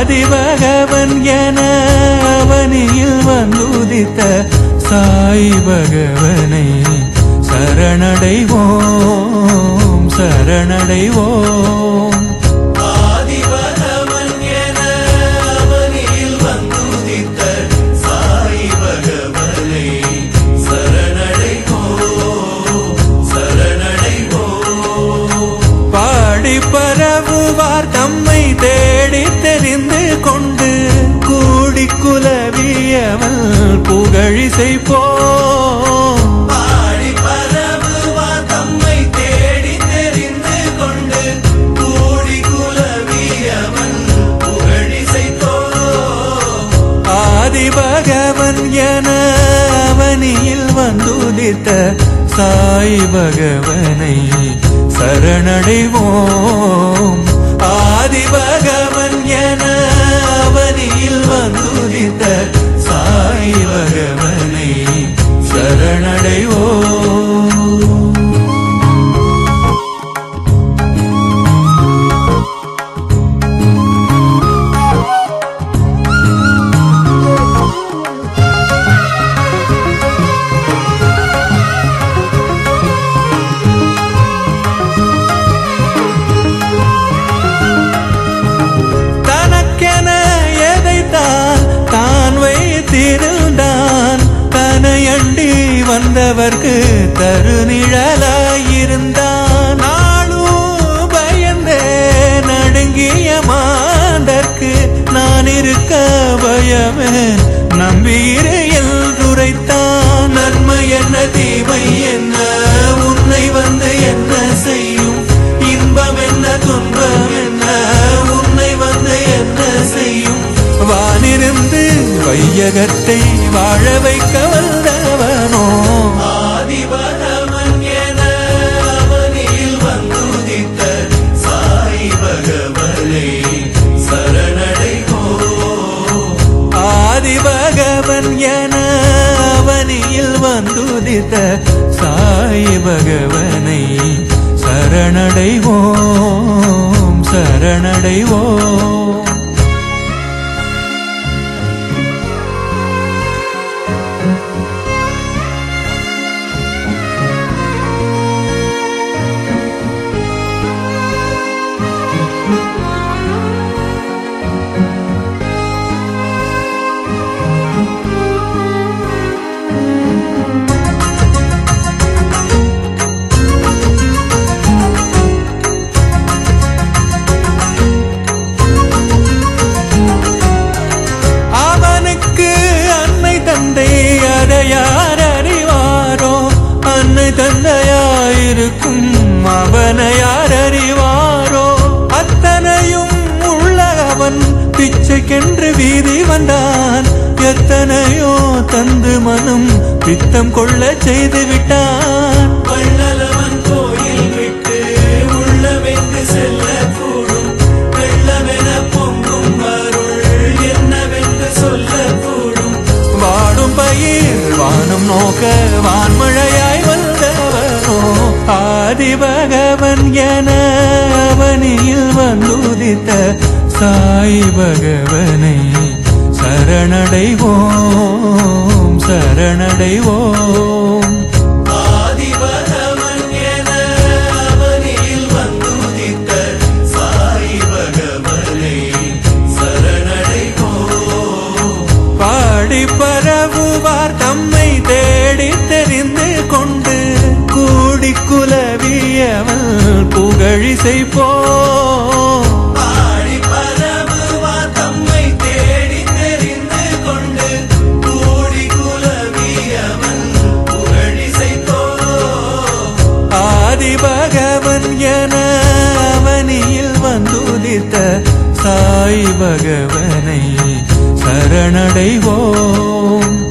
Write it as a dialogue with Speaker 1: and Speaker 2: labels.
Speaker 1: ஆதிபகவன் என அவனியில் வந்துதித்த சாய் பகவனை சரணடைவோம் சரணடைவோம்
Speaker 2: ஆதிபகவன் என அவனில் வந்துதித்த சாய் பகவனை சரணடைவோம் சரணடைவோம்
Speaker 1: பாடி பரவுவார் தம்மை தேடி தெரிந்து கொண்டு கூடி குலவியவள் புகழிசை போ
Speaker 2: பாடி பரவுவா தம்மை தேடி தெரிந்து கொண்டு கூடி குலவியவன் புகழிசைத்தோ
Speaker 1: ஆதிபகவன் என அவனியில் வந்துதித்த சாய் பகவனை சரணடைவோம் ஆதிபகவன் என அவனியில் வந்துதித்த சாய் பகவனை சரணடைவோம் தனக்கென எதைத்தான் தான் வைத்திருந்தான் தனையண்டி வந்தவர்க்கு தருநிழலாயிருந்தான் நாளும் பயந்தே நடுங்கிய மாந்தர்க்கு நான் இருக்க பயமே நம்பியிரு என்றுரைத்தான் நன்மை என்ன தீமை என்ன உன்னை வந்து என்ன செய்யும் இன்பம் என்ன துன்பம் என்ன உன்னை வந்து என்ன செய்யும் வானிருந்து வையகத்தை வாழ வைக்க வல்லவனோ
Speaker 2: ஆதிபகவன் என அவனில் வந்துதித்த சாய் பகவனை சரணடைவோம்
Speaker 1: ஆதிபகவன் என அவனியில் வந்துதித்த சாய் பகவனை சரணடைவோம் சரணடைவோம் அவனுக்கு அன்னை தந்தை அதை யார் அறிவாரோ அன்னை தந்தையாயிருக்கும் அவனை யார் அறிவாரோ அத்தனையும் உள்ள அவன் பிச்சைக்கென்று வீதி வந்தான் எத்தனையோ தந்து மனம் பித்தம் கொள்ள செய்து விட்டான்
Speaker 2: வள்ளலவன் கோயில் விட்டு உள்ளவென்று செல்லக்கூடும் வெள்ளமென பொங்கும் அருள் என்னவென்று சொல்லக்கூடும்
Speaker 1: வாடும் பயிர் வானம் நோக்க வான்மழையாய் வந்தவனோ ஆதிபகவன் என அவனியில் வந்துதித்த சாய் பகவனை சரணடைவோம் சரணடைவோம்
Speaker 2: ஆதிபகவன் என அவனில் வந்துதித்த சாய் பகவனை சரணடைவோம்
Speaker 1: பாடி பரவுவார் தம்மை தேடி தெரிந்து கொண்டு கூடி குலவியவள் புகழிசை போ
Speaker 2: பாடி பரவுவா தம்மை தேடி தெரிந்து கொண்டு கூடி குலவியவன் புகழிசைத்தோ
Speaker 1: ஆதிபகவன் என அவனியில் வந்துதித்த சாய் பகவனை சரணடைவோம்